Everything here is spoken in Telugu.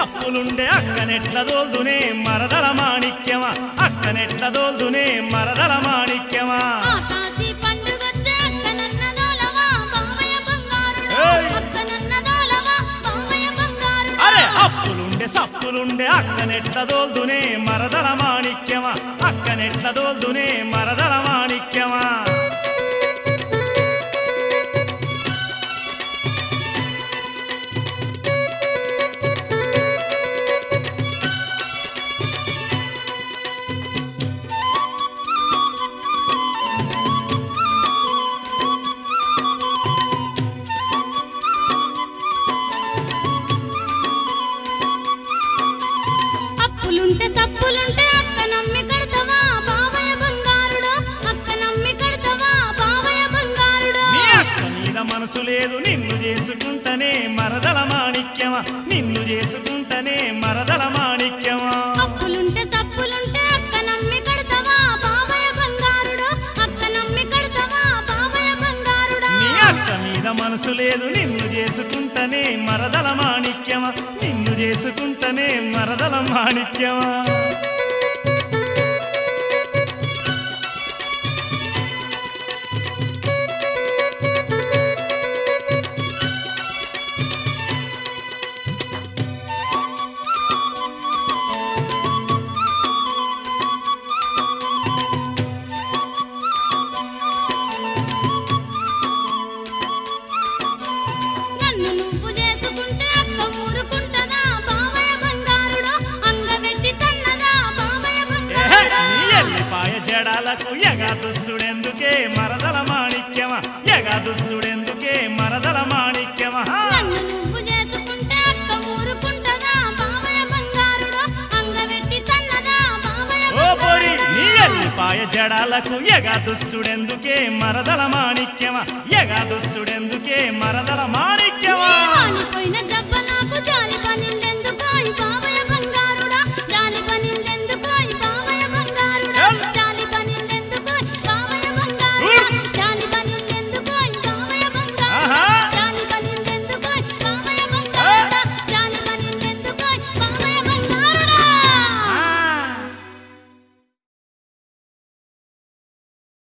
సప్పులుండే అక్కనెట్ల దోల్దునే మరదల మాణిక్యమా అక్కనెట్ల దోల్దునే మరదల మాణిక్యమా ఆకాశీ పండుగొచ్చే అక్కనన్నదోలవా బావయ్య బంగారుడు ఏయ్! అక్కనన్నదోలవా బావయ్య బంగారుడు అరే అప్పులుండే సప్పులుండే అక్కనెట్ల దోల్దునే మరదల మాణిక్యమా అక్కనెట్ల దోల్దునే మరదల మాణిక్యమా అప్పులుంటే సప్పులుంటే అక్క నమ్మి కడతావా బావయ్య బంగారుడు అక్క నమ్మి కడతావా బావయ్య బంగారుడు నీ అక్క మీద మనసు లేదు నిన్ను చేసుకుంటనే మరదల మాణిక్యమా నిన్ను చేసుకుంటనే మరదల మాణిక్యమా అప్పులుంటే సప్పులుంటే అక్క నమ్మి కడతావా బావయ్య బంగారుడు అక్క నమ్మి కడతావా బావయ్య బంగారుడా నీ అక్క మీద మనసు లేదు నిన్ను చేసుకుంటనే మరదల మాణిక్యమా నిన్ను చేసుకుంటనే మరదల మాణిక్యమా నన్ను నువ్వు చేసుకుంటే అక్క ఊరుకుంటదా బావయ్య బంగారుడు అంగవెట్టి తన్నదా బావయ్య ఏహే, బంగారుడు నీ ఎల్లిపాయ జడాలకు ఎగా దుస్సుడెందుకే మరదల మాణిక్యమా ఎగా దుస్సుడెందుకే మరదల మాణిక్యమా నన్ను నువ్వు చేసుకుంటే అక్క ఊరుకుంటదా బావయ్య బంగారుడు అంగవెట్టి తన్నదా బావయ్య ఓ పొరి బంగారుడు నీ ఎల్లిపాయ జడాలకు ఎగా దుస్సుడెందుకే మరదల మాణిక్యమా ఎగా దుస్సుడెందుకే మరదల మాణిక్యమా